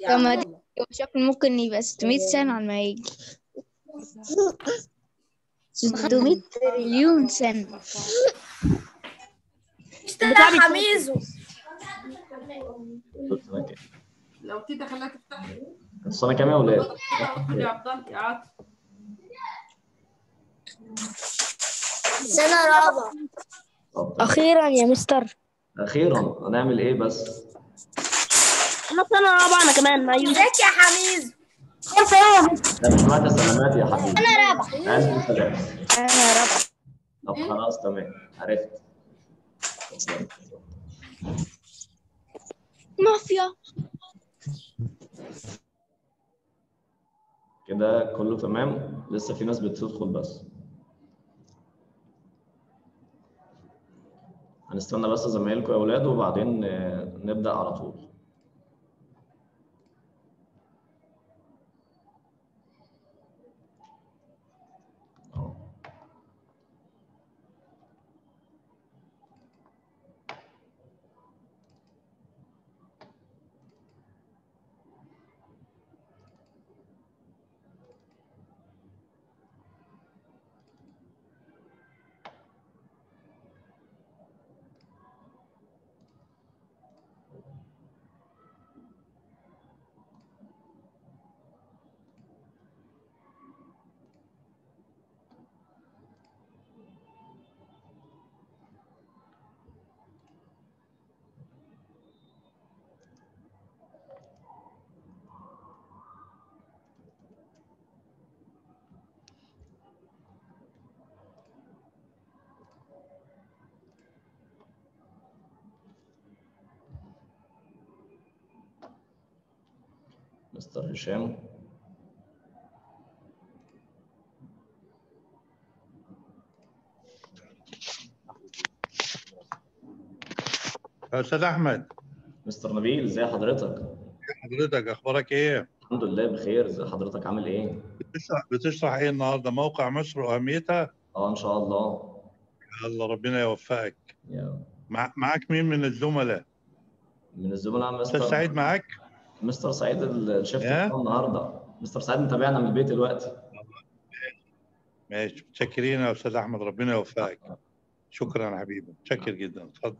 طب ما دي شكل ممكن يبقى 600 سنة على ما يجي 600 تريليون سنة اشتغل يا حميزو كنت سنة كام؟ لو تيتا خلاها تفتح كنت سنة كام يا ولاد؟ خد يا عبد الله يا عاطف سنة رابعة طب أخيرا يا مستر أخيرا هنعمل إيه بس؟ أنا سنة رابعة أنا كمان مع يوسف ازيك يا حميزو لا مش معاك سلامات يا حبيبي سنة رابعة ألف سلامة أنا رابعة طب خلاص تمام عرفت مافيا كده كله تمام لسه في ناس بتدخل بس هنستنى بس زمايلكم يا اولاد وبعدين آه، نبدأ على طول أهو. مستر هشام يا استاذ احمد مستر نبيل ازي حضرتك حضرتك اخبارك ايه؟ الحمد لله بخير ازي حضرتك عامل ايه بتشرح بتشرح ايه النهارده موقع مصر واهميتها؟ اه ان شاء الله الله ربنا يوفقك يا مع... معاك مين من الزملاء؟ من الزملاء استاذ مستر سعيد معاك؟ مستر سعيد الشيفت يا؟ بتاعه النهارده مستر سعيد متابعنا من البيت دلوقتي ماشي متشكرين يا استاذ احمد ربنا يوفقك شكرا يا حبيبي متشكر جدا اتفضل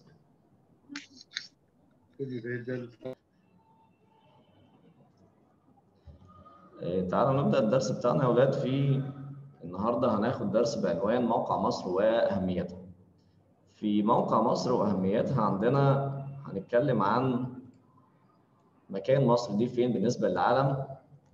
آه، تعالوا نبدأ الدرس بتاعنا يا أولاد في النهاردة هناخد درس بعنوان موقع مصر وأهميتها. في موقع مصر وأهميتها عندنا هنتكلم عن مكان مصر دي فين بالنسبة للعالم.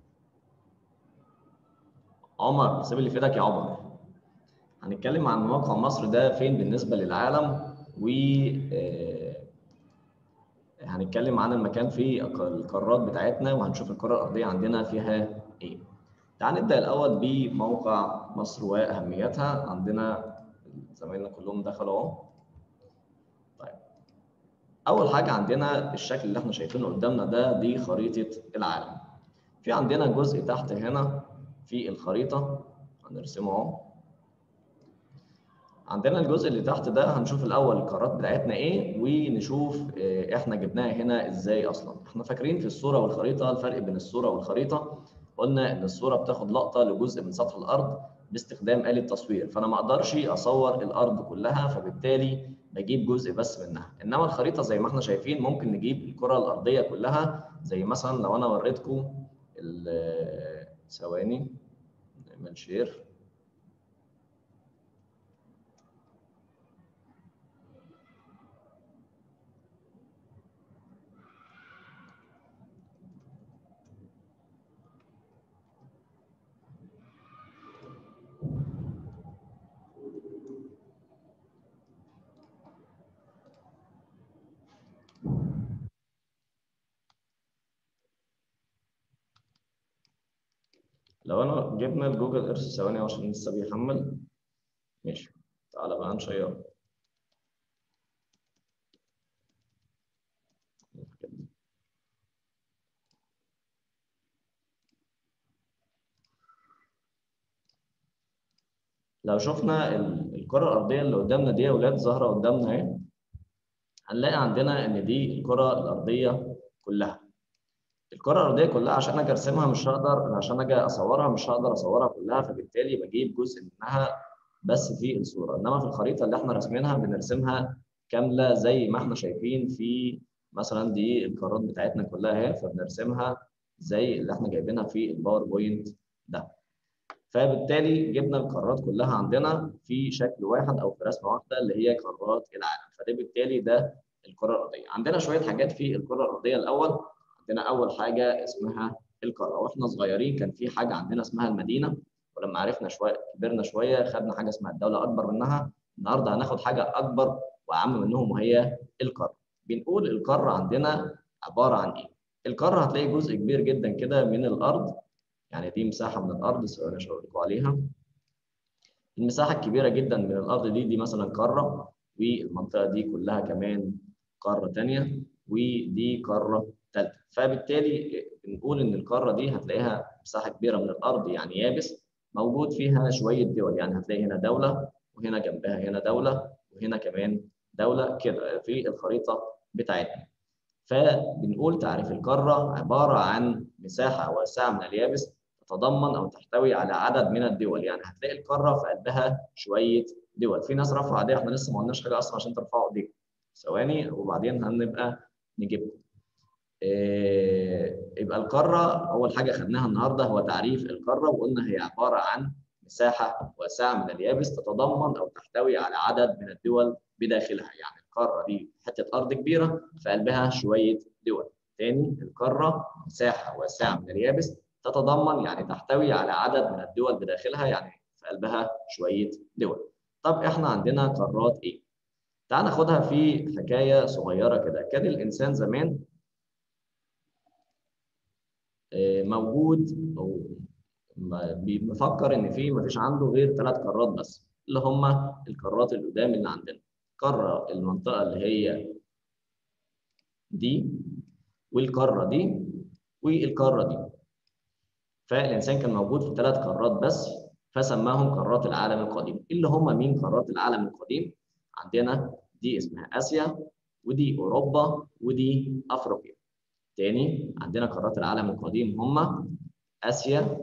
عمر سيب اللي في ايدك يا عمر. هنتكلم عن موقع مصر ده فين بالنسبة للعالم و آه، هنتكلم عن المكان في القارات بتاعتنا وهنشوف القارة الأرضية عندنا فيها إيه. تعال نبدأ الأول بموقع مصر وأهميتها عندنا زمايلنا كلهم دخلوا أهو. طيب أول حاجة عندنا الشكل اللي إحنا شايفينه قدامنا ده دي خريطة العالم. في عندنا جزء تحت هنا في الخريطة هنرسمه أهو. عندنا الجزء اللي تحت ده هنشوف الاول القارات بتاعتنا ايه ونشوف آه، احنا جبناها هنا ازاي اصلا احنا فاكرين في الصوره والخريطه الفرق بين الصوره والخريطه قلنا ان الصوره بتاخد لقطه لجزء من سطح الارض باستخدام آلة تصوير فانا ما اقدرش اصور الارض كلها فبالتالي بجيب جزء بس منها انما الخريطه زي ما احنا شايفين ممكن نجيب الكره الارضيه كلها زي مثلا لو انا وريتكم ال- ثواني نعمل شير لو انا جبنا الجوجل ايرث ثواني عشان لسه بيحمل ماشي تعالى بقى نشيره لو شفنا ال- الكرة الأرضية اللي قدامنا دي يا ولاد ظاهرة قدامنا اهي هنلاقي عندنا إن دي الكرة الأرضية كلها الكره الارضيه كلها عشان اجي ارسمها مش هقدر عشان اجي اصورها مش هقدر اصورها كلها فبالتالي بجيب جزء منها بس في الصوره انما في الخريطه اللي احنا راسمينها بنرسمها كامله زي ما احنا شايفين في مثلا دي القارات بتاعتنا كلها اهي فبنرسمها زي اللي احنا جايبينها في الباوربوينت ده فبالتالي جبنا القارات كلها عندنا في شكل واحد او في رسمه واحده اللي هي قارات العالم فده بالتالي ده الكره الارضيه عندنا شويه حاجات في الكره الارضيه الاول عندنا اول حاجه اسمها القاره واحنا صغيرين كان في حاجه عندنا اسمها المدينه ولما عرفنا شويه كبرنا شويه خدنا حاجه اسمها الدوله اكبر منها النهارده هناخد حاجه اكبر واعم منهم وهي القاره بنقول القاره عندنا عباره عن ايه القاره هتلاقي جزء كبير جدا كده من الارض يعني دي مساحه من الارض ثواني عشان اقول لكم عليها المساحه الكبيره جدا من الارض دي دي مثلا قاره والمنطقه دي كلها كمان قاره ثانيه ودي قاره ثالثه فبالتالي بنقول ان القاره دي هتلاقيها مساحه كبيره من الارض يعني يابس موجود فيها شويه دول يعني هتلاقي هنا دوله وهنا جنبها هنا دوله وهنا كمان دوله كده في الخريطه بتاعتنا فبنقول تعريف القاره عباره عن مساحه واسعه من اليابس تتضمن او تحتوي على عدد من الدول يعني هتلاقي القاره في قلبها شويه دول في ناس رفعوا ايديها احنا لسه ما قلناش حاجه اصلا عشان ترفعوا ايديكم ثواني وبعدين هنبقى نجيبكم إيه يبقى القاره اول حاجه خدناها النهارده هو تعريف القاره وقلنا هي عباره عن مساحه واسعه من اليابس تتضمن او تحتوي على عدد من الدول بداخلها يعني القاره دي حته ارض كبيره في قلبها شويه دول تاني القاره مساحه واسعه من اليابس تتضمن يعني تحتوي على عدد من الدول بداخلها يعني في قلبها شويه دول طب احنا عندنا قارات ايه تعال ناخدها في حكايه صغيره كده كان الانسان زمان موجود او بيفكر ان في مفيش عنده غير ثلاث قارات بس اللي هم القارات القدام اللي عندنا قاره المنطقه اللي هي دي والقاره دي والقاره دي فالانسان كان موجود في ثلاث قارات بس فسماهم قارات العالم القديم اللي هم مين قارات العالم القديم عندنا دي اسمها اسيا ودي اوروبا ودي افريقيا تاني عندنا قارات العالم القديم هم اسيا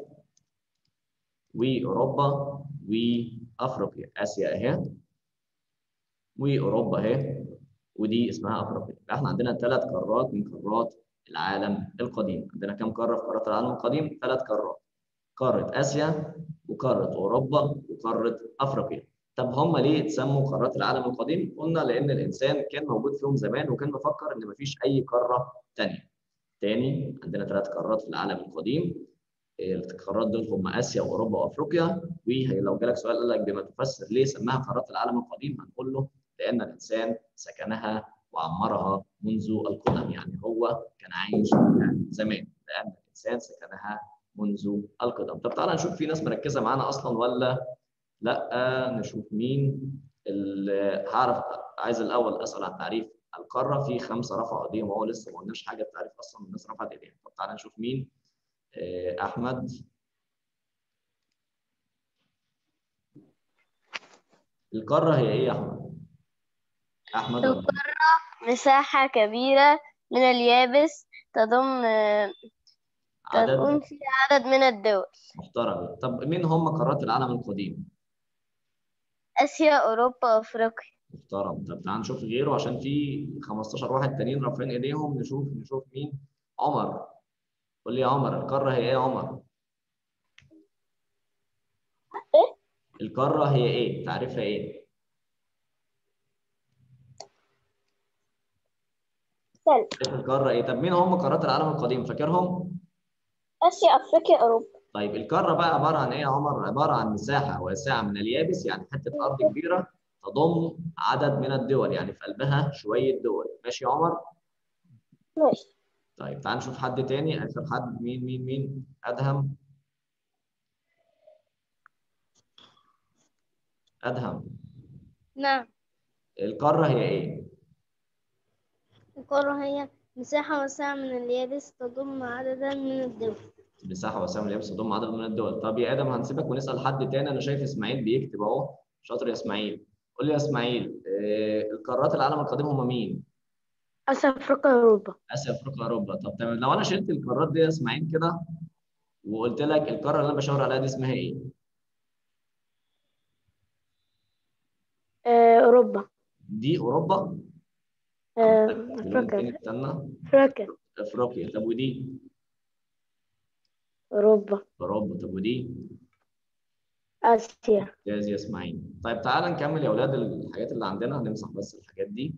واوروبا وافريقيا اسيا اهي واوروبا اهي ودي اسمها افريقيا احنا عندنا ثلاث قارات من قارات العالم القديم عندنا كم قاره في قارات العالم القديم ثلاث قارات قاره اسيا وقاره اوروبا وقاره افريقيا طب هم ليه اتسموا قارات العالم القديم قلنا لان الانسان كان موجود فيهم زمان وكان مفكر ان مفيش اي قاره ثانيه تاني عندنا ثلاث قارات في العالم القديم القارات دول هم اسيا واوروبا وافريقيا ولو جالك سؤال قال لك بما تفسر ليه سماها قارات العالم القديم هنقول له لان الانسان سكنها وعمرها منذ القدم يعني هو كان عايش فيها زمان لان الانسان سكنها منذ القدم طب تعالى نشوف في ناس مركزه معانا اصلا ولا لا نشوف مين اللي هعرف عايز الاول اسال عن تعريف القاره في خمسه رفعوا ايديهم وهو لسه ما قلناش حاجه التعريف اصلا الناس رفعت ايديها طب تعالى نشوف مين احمد القاره هي ايه يا احمد احمد ولا القارة مساحة كبيرة من اليابس تضم تكون عدد فيها عدد من الدول محترم طب مين هم قارات العالم القديم آسيا أوروبا أفريقيا محترم طب تعال نشوف غيره عشان في 15 واحد تانيين رافعين ايديهم نشوف نشوف مين عمر قول لي يا عمر القاره هي ايه يا عمر إيه؟ القاره هي ايه تعريفها ايه استنى تعريف القاره ايه طب مين هم قارات العالم القديم فاكرهم آسيا أفريقيا أوروبا طيب القاره بقى عباره عن ايه يا عمر عباره عن مساحه واسعه من اليابس يعني حته ارض كبيره تضم عدد من الدول يعني في قلبها شويه دول ماشي يا عمر ماشي طيب تعال نشوف حد تاني اخر حد مين مين مين ادهم ادهم نعم القاره هي ايه القارة هي مساحة واسعة من اليابس تضم عددا من الدول مساحه واسعه من اليابس تضم عدد من الدول طب يا ادم هنسيبك ونسال حد تاني انا شايف اسماعيل بيكتب اهو شاطر يا اسماعيل قول لي يا اسماعيل آه، القارات العالم القديم هم مين آسيا أفريقيا أوروبا اسيا افريقيا اوروبا طب تمام لو انا شلت القارات دي يا اسماعيل كده وقلت لك القاره اللي انا بشاور عليها دي اسمها ايه؟ آه، أوروبا دي اوروبا آه، اللون التاني أفريقيا استنى أفريقيا افريقيا طب ودي أوروبا اوروبا طب ودي آسيا ممتاز يا اسماعيل طيب تعالى نكمل يا اولاد الحاجات اللي عندنا هنمسح بس الحاجات دي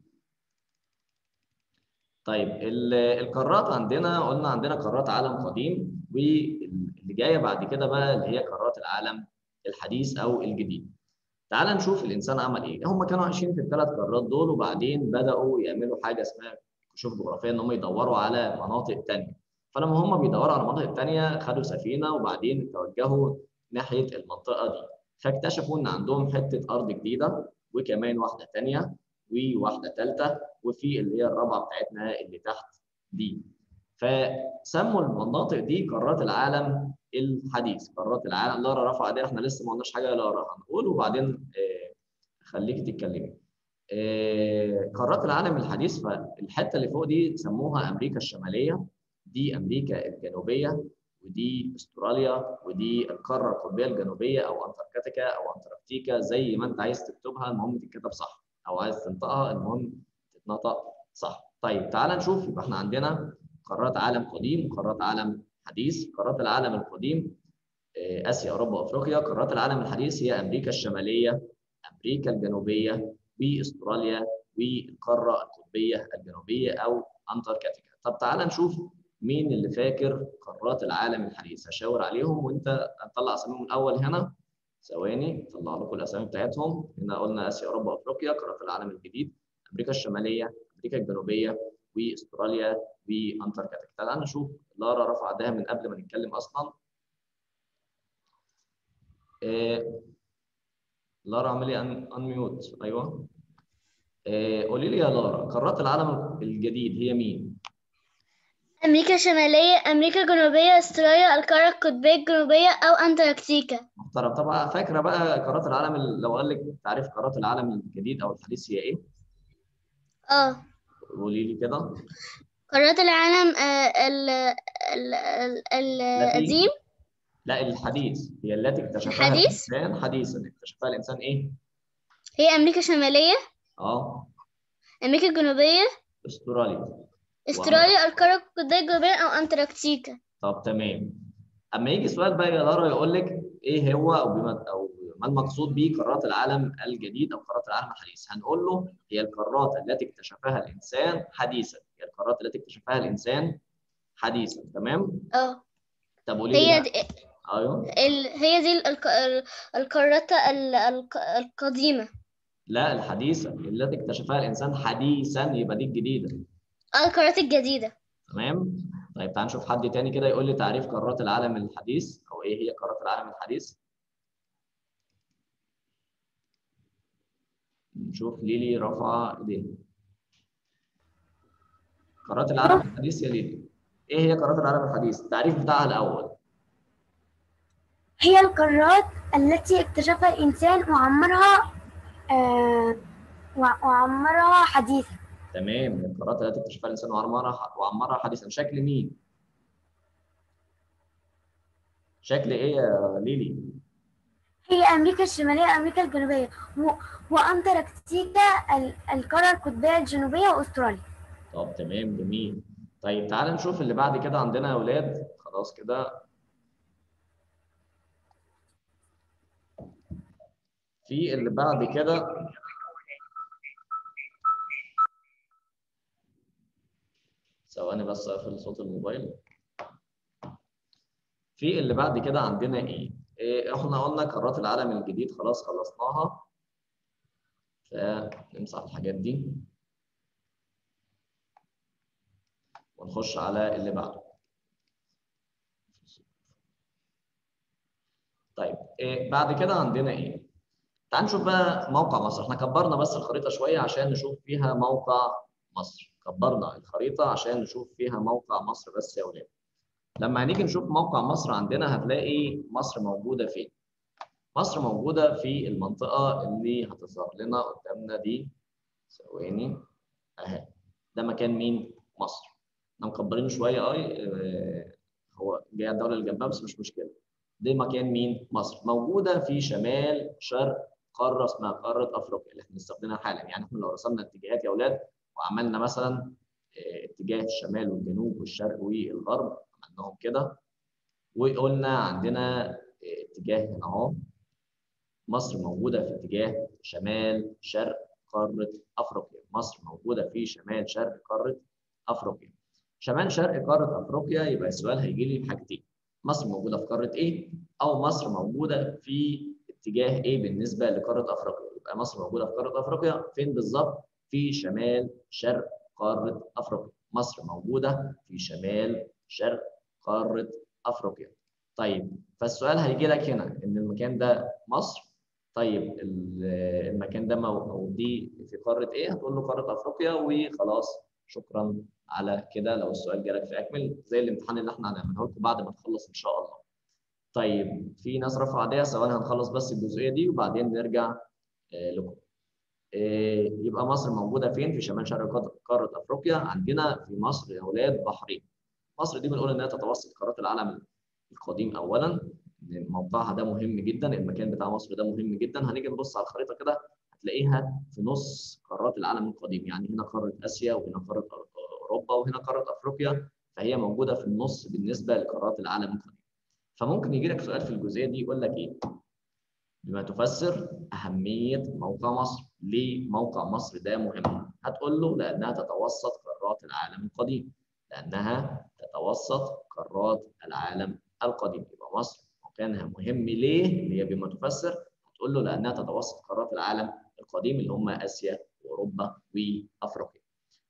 طيب ال- القارات عندنا قلنا عندنا قارات عالم قديم واللي جايه بعد كده بقى اللي هي قارات العالم الحديث او الجديد تعال نشوف الانسان عمل ايه هم كانوا عايشين في الثلاث قارات دول وبعدين بداوا يعملوا حاجه اسمها كشوف جغرافيه ان هم يدوروا على مناطق تانية فلما هم بيدوروا على مناطق تانية خدوا سفينه وبعدين توجهوا ناحيه المنطقه دي فاكتشفوا ان عندهم حته ارض جديده وكمان واحده تانية وواحده ثالثه وفي اللي هي الرابعه بتاعتنا اللي تحت دي فسموا المناطق دي قارات العالم الحديث قارات العالم لارا رفع ايديها احنا لسه ما قلناش حاجه يا لارا هنقول وبعدين آه، خليك تتكلمي آه، قارات العالم الحديث فالحته اللي فوق دي سموها امريكا الشماليه دي امريكا الجنوبيه ودي استراليا ودي القاره القطبيه الجنوبيه او انتاركتيكا او انتاركتيكا زي ما انت عايز تكتبها المهم تتكتب صح او عايز تنطقها المهم تتنطق صح طيب تعال نشوف يبقى احنا عندنا قارات عالم قديم وقارات عالم حديث قارات العالم القديم آه، اسيا اوروبا وافريقيا قارات العالم الحديث هي امريكا الشماليه امريكا الجنوبيه واستراليا والقاره القطبيه الجنوبيه او انتاركتيكا طب تعال نشوف مين اللي فاكر قارات العالم الحديث هشاور عليهم وانت هنطلع اساميهم الاول هنا ثواني طلع لكم الاسامي بتاعتهم هنا قلنا اسيا اوروبا وافريقيا قارات العالم الجديد امريكا الشماليه امريكا الجنوبيه واستراليا وانتاركتيكا تعال نشوف لارا رفع ايديها من قبل ما نتكلم اصلا إيه لارا اعملي ان ميوت ايوه إيه قولي لي يا لارا قارات العالم الجديد هي مين؟ أمريكا الشمالية أمريكا الجنوبية أستراليا القارة القطبية الجنوبية أو أنتاركتيكا محترم طبعا فاكره بقى قارات العالم ال- لو قال لك تعريف قارات العالم الجديد او الحديث هي ايه؟ اه قولي لي كده قارات العالم آه، ال ال ال- ال- القديم لا الحديث هي التي اكتشفها الحديث؟ الانسان حديثا اكتشفها الانسان ايه؟ هي أمريكا الشمالية اه أمريكا الجنوبية استراليا أستراليا القارة القطبية الجنوبية أو أنتاركتيكا طب تمام اما يجي سؤال بقى يا لارا يقول لك ايه هو او بما او ما المقصود به قارات العالم الجديد او قارات العالم الحديث هنقول له هي القارات التي اكتشفها الانسان حديثا هي القارات التي اكتشفها الانسان حديثا تمام اه طب قولي لي هي بقى. دي ايوه ال... هي دي الق... ال- القارات ال... الق... القديمة لا الحديثة التي اكتشفها الإنسان حديثا يبقى دي الجديدة آه، القارات الجديدة تمام؟ طيب تعال نشوف حد تاني كده يقول لي تعريف قارات العالم الحديث أو إيه هي قارات العالم الحديث؟ نشوف ليلي رفع إيديها قارات العالم الحديث يا ليلي إيه هي قارات العالم الحديث؟ التعريف بتاعها الأول هي القارات التي اكتشفها الإنسان وعمرها آه وع- وعمرها حديثا تمام القارات التي اكتشفها الإنسان وعمرها وعمرها حديثا شكل مين؟ شكل إيه يا ليلي؟ هي أمريكا الشمالية أمريكا الجنوبية و... وأنتاركتيكا ال- القارة القطبية الجنوبية وأستراليا طب تمام جميل طيب تعال نشوف اللي بعد كده عندنا يا اولاد خلاص كده في اللي بعد كده ثواني بس اقفل صوت الموبايل في اللي بعد كده عندنا ايه؟ إيه احنا قلنا قارات العالم الجديد خلاص خلصناها فنمسح الحاجات دي ونخش على اللي بعده. طيب إيه بعد كده عندنا ايه؟ تعال نشوف بقى موقع مصر، احنا كبرنا بس الخريطه شويه عشان نشوف فيها موقع مصر، كبرنا الخريطه عشان نشوف فيها موقع مصر بس يا ولاد. لما هنيجي نشوف موقع مصر عندنا هتلاقي مصر موجوده فين؟ مصر موجوده في المنطقه اللي هتظهر لنا قدامنا دي ثواني اهي ده مكان مين؟ مصر. احنا مكبرينه شويه اه آه، هو جاي على الدوله اللي جنبها بس مش مشكله. ده مكان مين؟ مصر. موجوده في شمال شرق قاره اسمها قاره افريقيا اللي احنا بنستخدمها حالا، يعني احنا لو رسمنا اتجاهات يا اولاد وعملنا مثلا آه، اتجاه الشمال والجنوب والشرق والغرب عملناهم كده وقلنا عندنا آه، اتجاه هنا اهو مصر موجوده في اتجاه شمال شرق قاره افريقيا، مصر موجوده في شمال شرق قاره افريقيا. شمال شرق قاره افريقيا يبقى السؤال هيجي لي بحاجتين، مصر موجوده في قاره ايه؟ او مصر موجوده في اتجاه ايه بالنسبه لقاره افريقيا؟ يبقى مصر موجوده في قاره افريقيا فين بالظبط؟ في شمال شرق قاره افريقيا. مصر موجوده في شمال شرق قاره افريقيا. طيب فالسؤال هيجي لك هنا ان المكان ده مصر طيب ال- المكان ده مو- او دي في قاره ايه؟ هتقول له قاره افريقيا وخلاص شكرا على كده لو السؤال جالك في اكمل زي الامتحان اللي احنا هنعمله لكم بعد ما نخلص ان شاء الله. طيب في ناس رفعوا ايديها ثواني هنخلص بس الجزئيه دي وبعدين نرجع آه، لكم. آه، يبقى مصر موجوده فين؟ في شمال شرق قار- قاره افريقيا عندنا في مصر يا اولاد بحرين. مصر دي بنقول انها تتوسط قارات العالم القديم اولا إن موقعها ده مهم جدا المكان بتاع مصر ده مهم جدا هنيجي نبص على الخريطه كده هتلاقيها في نص قارات العالم القديم يعني هنا قاره اسيا وهنا قاره اوروبا وهنا قاره افريقيا فهي موجوده في النص بالنسبه لقارات العالم القديم فممكن يجي لك سؤال في الجزئيه دي يقول لك ايه بما تفسر اهميه موقع مصر ليه موقع مصر ده مهم هتقول له لانها تتوسط قارات العالم القديم لانها تتوسط قارات العالم القديم يبقى مصر مكانها مهم ليه؟ اللي هي بما تفسر هتقول له لانها تتوسط قارات العالم القديم اللي هم اسيا واوروبا وافريقيا.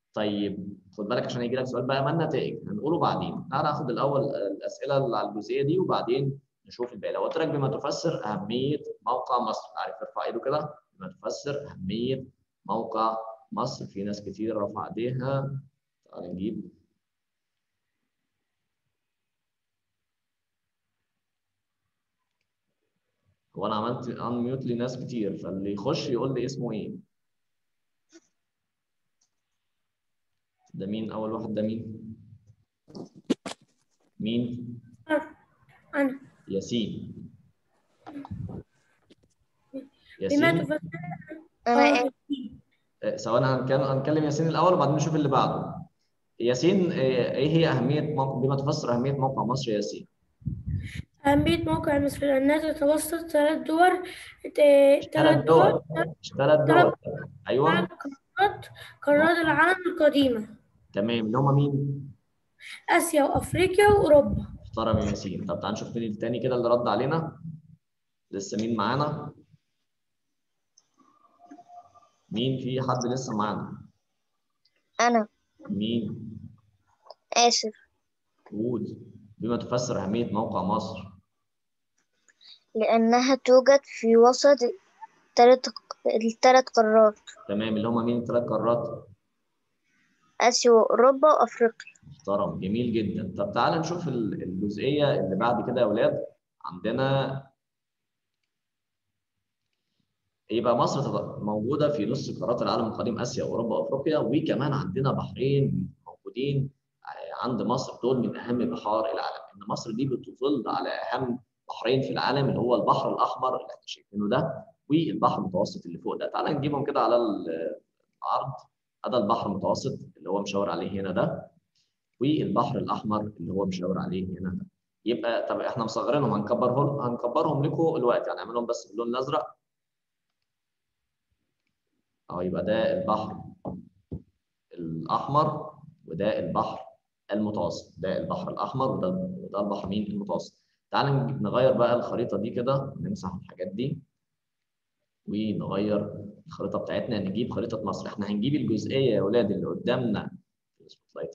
طيب خد بالك عشان يجي لك سؤال بقى ما النتائج؟ هنقوله بعدين، تعال ناخد الاول الاسئله اللي على الجزئيه دي وبعدين نشوف الباقي. لو قلت لك بما تفسر اهميه موقع مصر، عارف ارفع ايده كده بما تفسر اهميه موقع مصر، في ناس كتير رفع ايديها. تعال نجيب هو انا عملت انميوت لناس كتير فاللي يخش يقول لي اسمه ايه ده مين اول واحد ده مين مين أنا ياسين بما ياسين تفسر أنا آه، ثواني هنكلم هنكلم ياسين الاول وبعدين نشوف اللي بعده ياسين آه، ايه هي اهميه موقع بما تفسر اهميه موقع مصر يا ياسين أهمية موقع مصر لأنها تتوسط ثلاث دول ثلاث دول مش ثلاث دول ايوه قارات قارات العالم القديمة تمام اللي هم مين آسيا وأفريقيا وأوروبا محترم يا ياسين طب تعال نشوف مين التاني كده اللي رد علينا لسه مين معانا مين في حد لسه معانا أنا مين آسف قول بما تفسر أهمية موقع مصر لأنها توجد في وسط الثلاث الثلاث قارات تمام اللي هم مين الثلاث قارات آسيا وأوروبا وأفريقيا محترم جميل جدا طب تعال نشوف ال- الجزئية اللي بعد كده يا أولاد عندنا يبقى مصر تط- موجودة في نص قارات العالم القديم آسيا وأوروبا وأفريقيا وكمان عندنا بحرين موجودين ع- عند مصر دول من أهم بحار العالم إن مصر دي بتطل على أهم بحرين في العالم اللي هو البحر الأحمر اللي احنا شايفينه ده والبحر المتوسط اللي فوق ده تعال نجيبهم كده على ال- العرض هذا البحر المتوسط اللي هو مشاور عليه هنا ده والبحر الاحمر اللي هو مشاور عليه هنا ده يبقى طب احنا مصغرينهم هنكبرهم هنكبرهم لكم الوقت هنعملهم بس باللون الازرق اه يبقى ده البحر الاحمر وده البحر المتوسط ده البحر الاحمر وده وده البحر مين المتوسط تعال نج- نغير بقى الخريطه دي كده نمسح الحاجات دي ونغير الخريطه بتاعتنا نجيب خريطه مصر احنا هنجيب الجزئيه يا اولاد اللي قدامنا السبوتلايت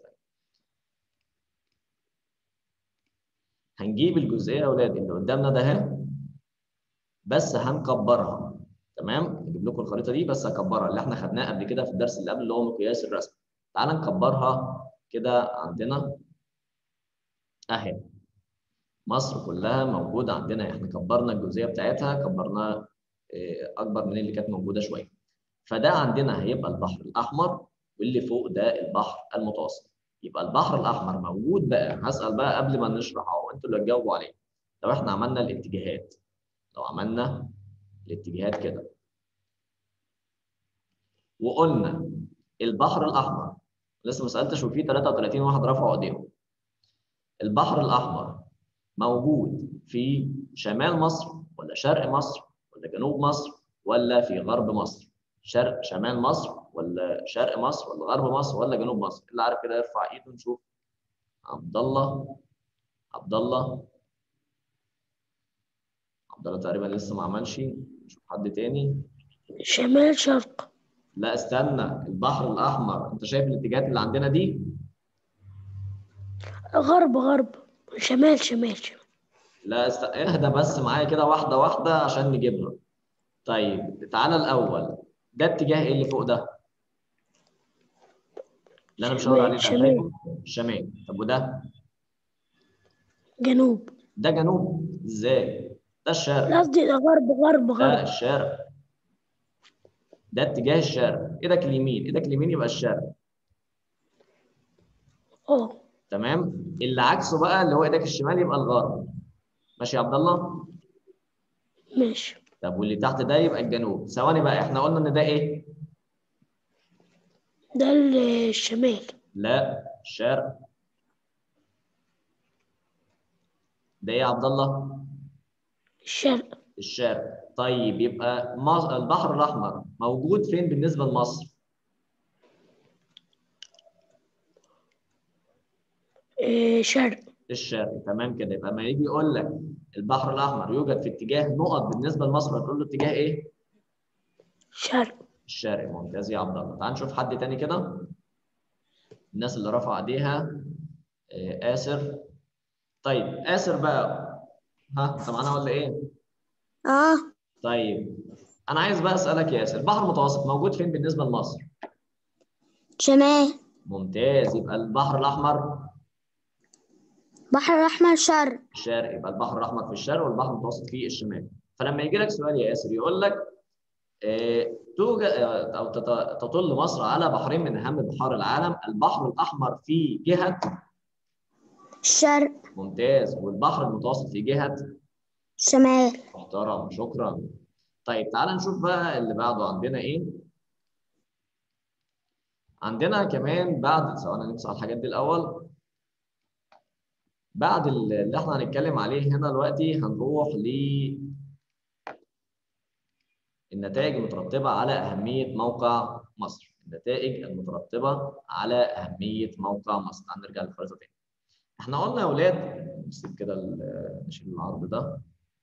هنجيب الجزئيه يا اولاد اللي قدامنا ده اهي بس هنكبرها تمام هجيب لكم الخريطه دي بس هكبرها اللي احنا خدناه قبل كده في الدرس اللي قبل اللي هو مقياس الرسم تعال نكبرها كده عندنا اهي مصر كلها موجوده عندنا احنا كبرنا الجزئيه بتاعتها كبرناها آه، اكبر من اللي كانت موجوده شويه فده عندنا هيبقى البحر الاحمر واللي فوق ده البحر المتوسط يبقى البحر الاحمر موجود بقى هسال بقى قبل ما نشرح اهو انتوا اللي هتجاوبوا عليه لو احنا عملنا الاتجاهات لو عملنا الاتجاهات كده وقلنا البحر الاحمر لسه ما سالتش وفي 33 واحد رفعوا ايديهم البحر الاحمر موجود في شمال مصر ولا شرق مصر ولا جنوب مصر ولا في غرب مصر شرق شمال مصر ولا شرق مصر ولا غرب مصر ولا جنوب مصر اللي عارف كده يرفع ايده نشوف عبد الله عبد الله عبد الله تقريبا لسه ما عملش نشوف حد تاني شمال شرق لا استنى البحر الاحمر انت شايف الاتجاهات اللي عندنا دي غرب غرب شمال شمال شمال لا است... اهدى بس معايا كده واحده واحده عشان نجيبها طيب تعالى الاول ده اتجاه ايه اللي فوق ده اللي انا مش هقول عليه ده شمال. شايفه؟ الشمال طب وده جنوب ده جنوب ازاي ده الشرق قصدي ده غرب غرب ده غرب الشرق ده اتجاه الشرق ايدك اليمين ايدك اليمين يبقى الشرق اه تمام اللي عكسه بقى اللي هو ايدك الشمال يبقى الغرب ماشي يا عبد الله ماشي طب واللي تحت ده يبقى الجنوب ثواني بقى احنا قلنا ان ده ايه ده الشمال لا الشرق ده ايه يا عبد الله الشرق الشرق طيب يبقى مص- البحر الاحمر موجود فين بالنسبه لمصر آه، شرق الشرق تمام كده يبقى لما يجي يقول لك البحر الاحمر يوجد في اتجاه نقط بالنسبه لمصر هتقول له اتجاه ايه شرق الشرق ممتاز يا عبد الله تعال نشوف حد تاني كده الناس اللي رفع ايديها آه، آسر طيب آسر بقى ها انت معانا ولا ايه اه طيب انا عايز بقى اسالك يا ياسر البحر المتوسط موجود فين بالنسبه لمصر شمال ممتاز يبقى البحر الاحمر بحر الأحمر شرق الشرق يبقى البحر الاحمر في الشرق والبحر المتوسط في الشمال فلما يجي لك سؤال يا ياسر يقول لك آه، توجد آه، او تت- تطل مصر على بحرين من اهم بحار العالم البحر الاحمر في جهه الشرق ممتاز والبحر المتوسط في جهه شمال محترم شكرا طيب تعال نشوف بقى اللي بعده عندنا ايه عندنا كمان بعد ثواني نمسح الحاجات دي الاول بعد اللي احنا هنتكلم عليه هنا دلوقتي هنروح ل النتائج المترتبة على أهمية موقع مصر النتائج المترتبة على أهمية موقع مصر تعال نرجع للخريطة تاني احنا قلنا يا ولاد نسيب كده ال- نشيل العرض ده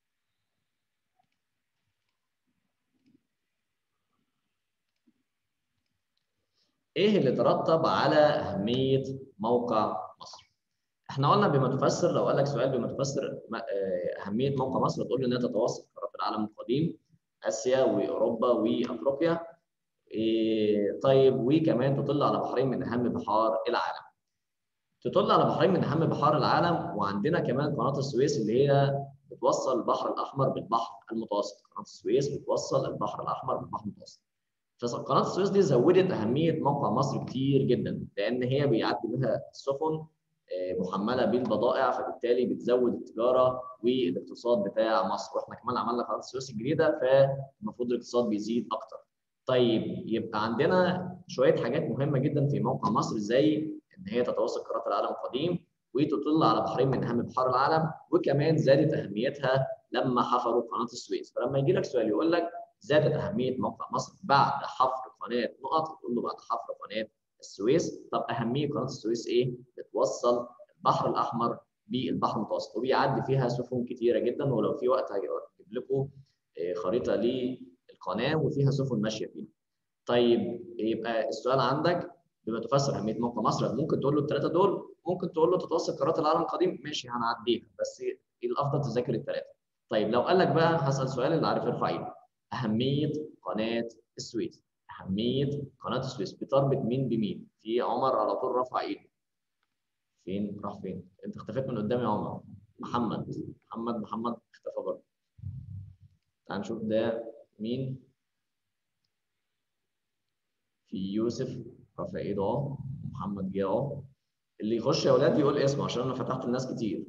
ايه اللي ترتب على اهميه موقع مصر احنا قلنا بما تفسر لو قال لك سؤال بما تفسر ما- آه، اهميه موقع مصر تقول له انها تتوسط قارات العالم القديم اسيا واوروبا وافريقيا إيه طيب وكمان تطل على بحرين من اهم بحار العالم تطل على بحرين من اهم بحار العالم وعندنا كمان قناه السويس اللي هي بتوصل البحر الاحمر بالبحر المتوسط قناه السويس بتوصل البحر الاحمر بالبحر المتوسط فقناه السويس دي زودت اهميه موقع مصر كتير جدا لان هي بيعدي منها السفن آه، محمله بالبضائع فبالتالي بتزود التجاره والاقتصاد بتاع مصر واحنا كمان عملنا قناه السويس الجديده فالمفروض الاقتصاد بيزيد اكتر. طيب يبقى عندنا شويه حاجات مهمه جدا في موقع مصر زي ان هي تتوسط قارات العالم القديم وتطل على بحرين من اهم بحار العالم وكمان زادت اهميتها لما حفروا قناه السويس فلما يجي لك سؤال يقول لك زادت اهميه موقع مصر بعد حفر قناه نقط تقول له بعد حفر قناه السويس طب اهميه قناه السويس ايه؟ بتوصل البحر الاحمر بالبحر المتوسط وبيعدي فيها سفن كتيره جدا ولو في وقت هجيب لكم آه، خريطه للقناه وفيها سفن ماشيه فيها. طيب يبقى السؤال عندك بما تفسر اهميه موقع مصر ممكن تقول له الثلاثه دول ممكن تقول له تتوسط قارات العالم القديم ماشي هنعديها بس الافضل تذاكر الثلاثه. طيب لو قال لك بقى هسال سؤال اللي عارف يرفع ايده. اهميه قناه السويس. اهميه قناه السويس بتربط مين بمين؟ في عمر على طول رفع ايده. فين راح فين؟ انت اختفيت من قدامي يا عمر. محمد محمد محمد اختفى برضه. تعال نشوف ده مين؟ في يوسف رافع ايده اهو محمد جه اهو اللي يخش يا اولاد يقول اسمه عشان انا فتحت الناس كتير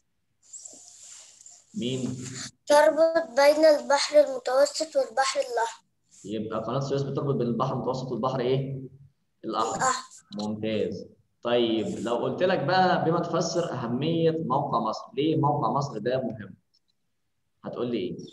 مين تربط بين البحر المتوسط والبحر الأحمر يبقى قناه السويس بتربط بين البحر المتوسط والبحر ايه الاحمر الأحمر ممتاز طيب لو قلت لك بقى بما تفسر اهميه موقع مصر ليه موقع مصر ده مهم هتقول لي ايه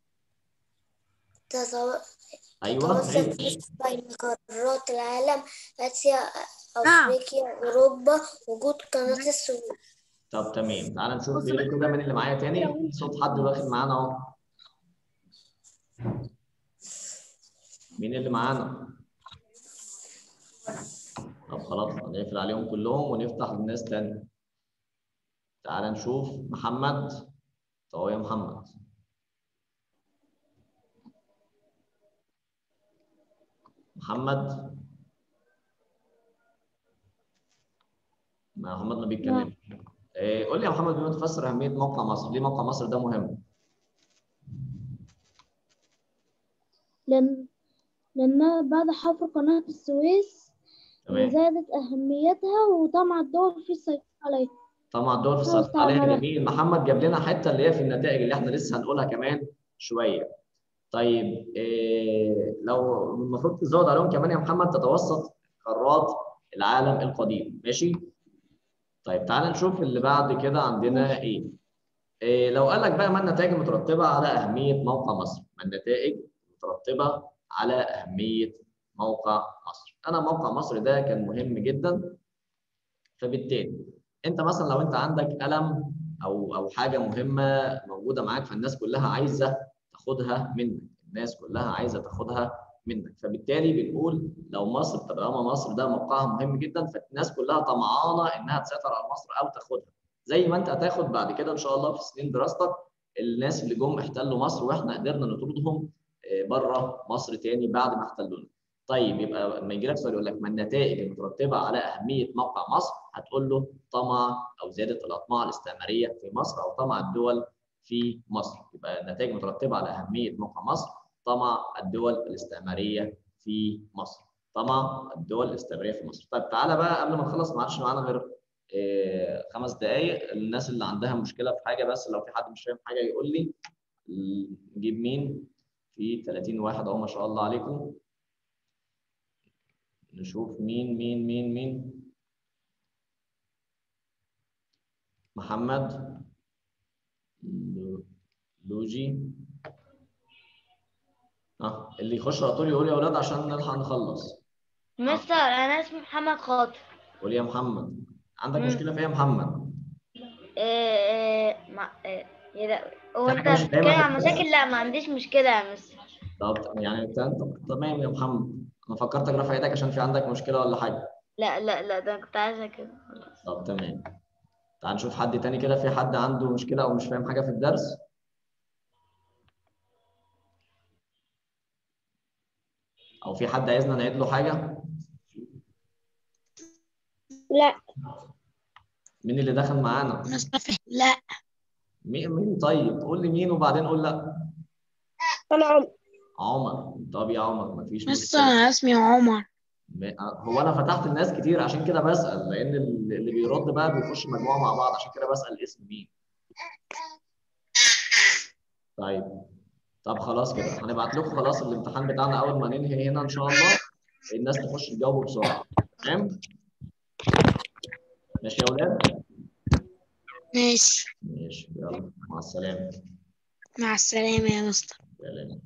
تتو- ايوه تتوسط عيد. فيه بين قارات العالم آسيا أفريقيا أوروبا وجود قناة السويس طب تمام تعال نشوف بيقول كده مين اللي معايا تاني صوت حد واخد معانا اهو مين اللي معانا طب خلاص هنقفل عليهم كلهم ونفتح للناس تاني تعال نشوف محمد اهو يا محمد محمد محمد ما بيتكلمش إيه، قول لي يا محمد بما تفسر اهميه موقع مصر ليه موقع مصر ده مهم لأن لأن بعد حفر قناة السويس تمام زادت أهميتها وطمع الدول في السيطرة عليها طبعا الدول في خلاص السيطره عليها تعالى. جميل محمد جاب لنا حته اللي هي في النتائج اللي احنا لسه هنقولها كمان شويه طيب إيه لو المفروض تزود عليهم كمان يا محمد تتوسط قارات العالم القديم ماشي طيب تعال نشوف اللي بعد كده عندنا ايه إيه لو قال لك بقى ما النتائج المترتبه على اهميه موقع مصر ما النتائج المترتبه على اهميه موقع مصر انا موقع مصر ده كان مهم جدا فبالتالي انت مثلا لو انت عندك قلم او او حاجه مهمه موجوده معاك فالناس كلها عايزه تاخدها منك الناس كلها عايزه تاخدها منك فبالتالي بنقول لو مصر طالما مصر ده موقعها مهم جدا فالناس كلها طمعانه انها تسيطر على مصر او تاخدها زي ما انت هتاخد بعد كده ان شاء الله في سنين دراستك الناس اللي جم احتلوا مصر واحنا قدرنا نطردهم بره مصر تاني بعد ما احتلونا طيب يبقى لما يجي لك سؤال يقول لك ما النتائج المترتبه على اهميه موقع مصر هتقول له طمع او زياده الاطماع الاستعماريه في مصر او طمع الدول في مصر يبقى النتائج المترتبه على اهميه موقع مصر طمع الدول الاستعماريه في مصر طمع الدول الاستعماريه في مصر طيب تعالى بقى قبل ما نخلص ما عادش معانا غير إيه خمس دقائق الناس اللي عندها مشكله في حاجه بس لو في حد مش فاهم حاجه يقول لي نجيب مين في 30 واحد اهو ما شاء الله عليكم نشوف مين مين مين مين محمد لوجي اه اللي يخش على طول يقول يا اولاد عشان نلحق نخلص مستر أنا اسمي محمد خاطر قول يا محمد عندك مم. مشكله في ايه يا محمد إيه مع إيه إيه ده هو في أنت حاجة مش فاهمها بتتكلم في عن الكلام؟ مشاكل لا ما عنديش مشكلة يا مستر طب يعني انت انت تمام يا محمد انا فكرتك رافع ايدك عشان في عندك مشكله ولا حاجه لا لا لا ده أنا كنت عايزة كده خلاص طب تمام تعال نشوف حد تاني كده في حد عنده مشكله او مش فاهم حاجه في الدرس او في حد عايزنا نعيد له حاجه لا مين اللي دخل معانا مصطفى لا مين مين طيب قول لي مين وبعدين قول لا انا عمر عمر طب يا عمر مفيش مستر مشكله انا اسمي عمر م- هو انا فتحت الناس كتير عشان كده بسال لان اللي اللي بيرد بقى بيخش مجموعه مع بعض عشان كده بسال اسم مين طيب طب خلاص كده هنبعت لكم خلاص الامتحان بتاعنا اول ما ننهي هنا ان شاء الله الناس تخش تجاوبوا بسرعه تمام ماشي يا اولاد ماشي ماشي يلا مع السلامه مع السلامة يا مستر سلام